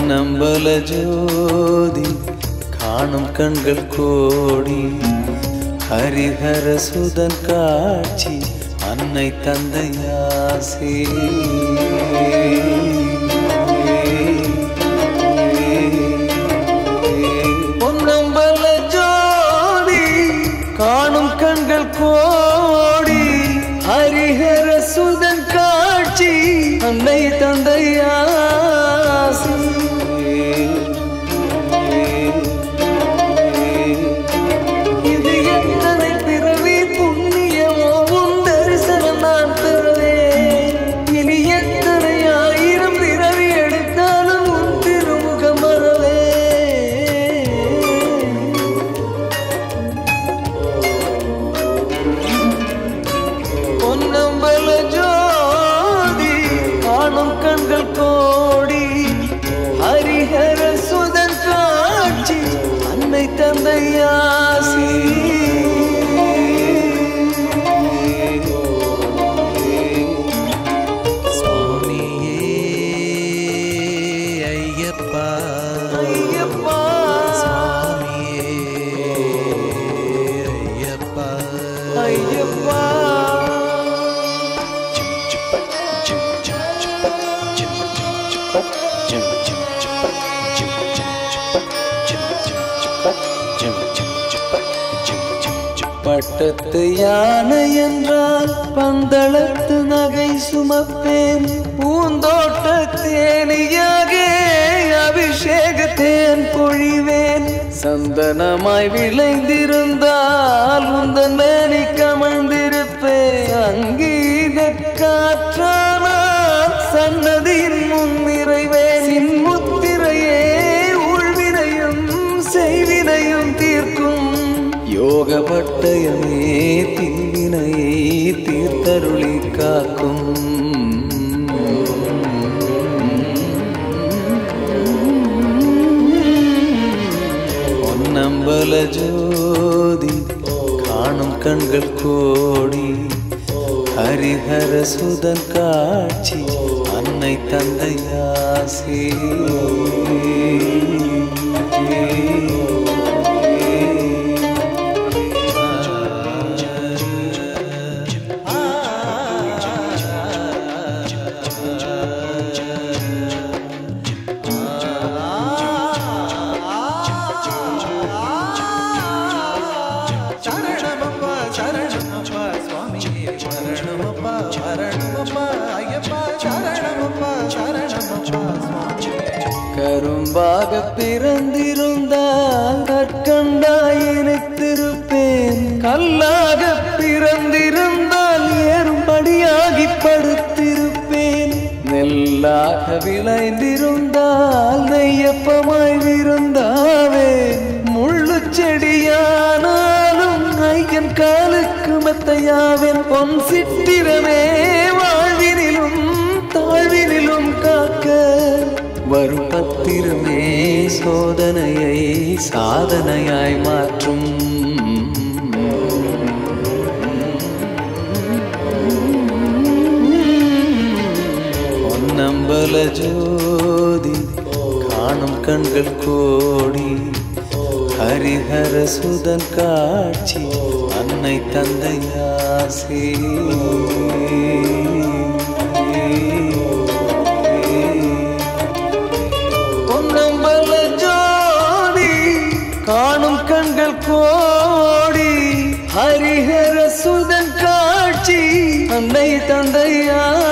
பொன்னம்பல ஜோதி காணும் கண்கள் கோடி ஹரிஹர சுதன் காட்சி அன்னை தந்தையாசே பொன்னம்பல ஜோதி காணும் கண்கள் கோடி ஹரிஹர சுதன் காட்சி அன்னை தந்தையாசி இது எத்தனை பிறவி புண்ணியமோ உன் தரிசனம் நான் பெறுவேன் இனி எத்தனை ஆயிரம் பிறவி எடுத்தாலும் உன் திருமுகம் வரவே பொன்னம்பல ஜோதி காணும் கண்கள் கோடி ஹரிஹர சுதன் காட்சி அன்னை தந்தையாசி சுவாமியே ஐயப்பா ஐயப்பா சுவாமியே ஐயப்பா ஐயப்பா பட்டத்து யானை என்றால் பந்தளத்து நகை சுமப்பேன் பூந்தோட்ட தேனியாக அபிஷேக தேன் பொழிவேன் சந்தனமாய் விளைந்திருந்தால் உந்தன் மேனி கமழ்ந்திருப்பேன் சங்கீத காற்றானால் சன்னதியின் முன் நிறைவேன் முத்திரையே உள்வினையும் செய்வினையும் தீர்க்கும் யோக பட்டயமே தீவினையை தீர்த்தருளி காக்கும் பொன்னம்பல ஜோதி காணும் கண்கள் கோடி ஹரிஹர சுதன் காட்சி அன்னை தந்தையாசே சரணமப்பா சரணமப்பா சுவாமியே சரணமப்பா சரணமப்பா ஐயப்பா சரணமப்பா சரணமப்பா சுவாமியே கரும்பாக பிறந்திருந்தால் கற்கண்டாய் இணைத்திருப்பேன் கல்லாக பிறந்திருந்தால் ஏறும்படியாகி படுத்திருப்பேன் நெல்லாக விளைந்திருந்தால் நெய்யப்பமாய் விருந்தாவே முள்ளு செடியானாலும் ஐயன் காலுக்கு மெத்தையாவேன் பொன் சித்திரமே வாழ்வினிலும் தாழ்வினிலும் காக்க வரும் பத்திரமே சோதனையை சாதனையாய் மாற்றும் பொன்னம்பல ஜோதி காணும் கண்கள் கோடி ஹரிஹர சுதன் காட்சி அன்னை தந்தையாசே பொன்னம்பல ஜோதி காணும் கண்கள் கோடி ஹரிஹர சுதன் காட்சி அன்னை தந்தையா